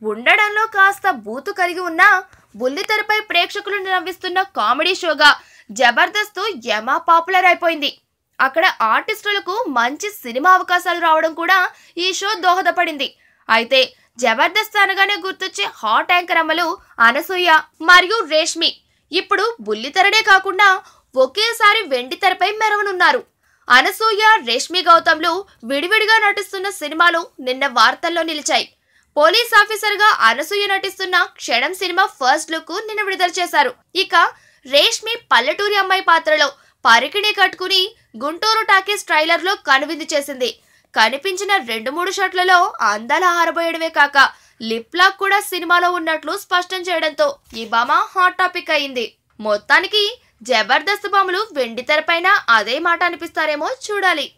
ఉండడంలో కాస్త బూతు కలిగి ఉన్న బుల్లితెరపై ప్రేక్షకులు నవ్విస్తున్న కామెడీ షోగా జబర్దస్త్ యమా పాపులర్ అయిపోయింది అక్కడ ఆర్టిస్టులకు మంచి సినిమా అవకాశాలు రావడం కూడా ఈ షో దోహదపడింది అయితే జబర్దస్త్ అనగానే గుర్తొచ్చే హాట్ యాంకర్ అమ్మలు అనసూయ మరియు రేష్మి ఇప్పుడు బుల్లితెరనే కాకుండా ఒకేసారి వెండి తెరపై మెరవనున్నారు అనసూయ రేష్మి గౌతమ్లు విడివిడిగా నటిస్తున్న సినిమాలు నిన్న వార్తల్లో నిలిచాయి పోలీస్ ఆఫీసర్ గా అనసూయ నటిస్తున్న క్షణం సినిమా ఫస్ట్ లుక్ నిన్న విడుదల చేశారు ఇక రేష్మి పల్లెటూరి అమ్మాయి పాత్రలో పరికిణి కట్టుకుని గుంటూరు టాకీస్ ట్రైలర్ లో కనువిందు చేసింది కనిపించిన రెండు మూడు షాట్లలో అందాల ఆరబోయడమే కాక లిప్ లాక్ కూడా సినిమాలో ఉన్నట్లు స్పష్టం చేయడంతో ఈ భామ హాట్ టాపిక్ అయింది మొత్తానికి జబర్దస్త్ భామలు వెండి తెరపైన అదే మాట అనిపిస్తారేమో చూడాలి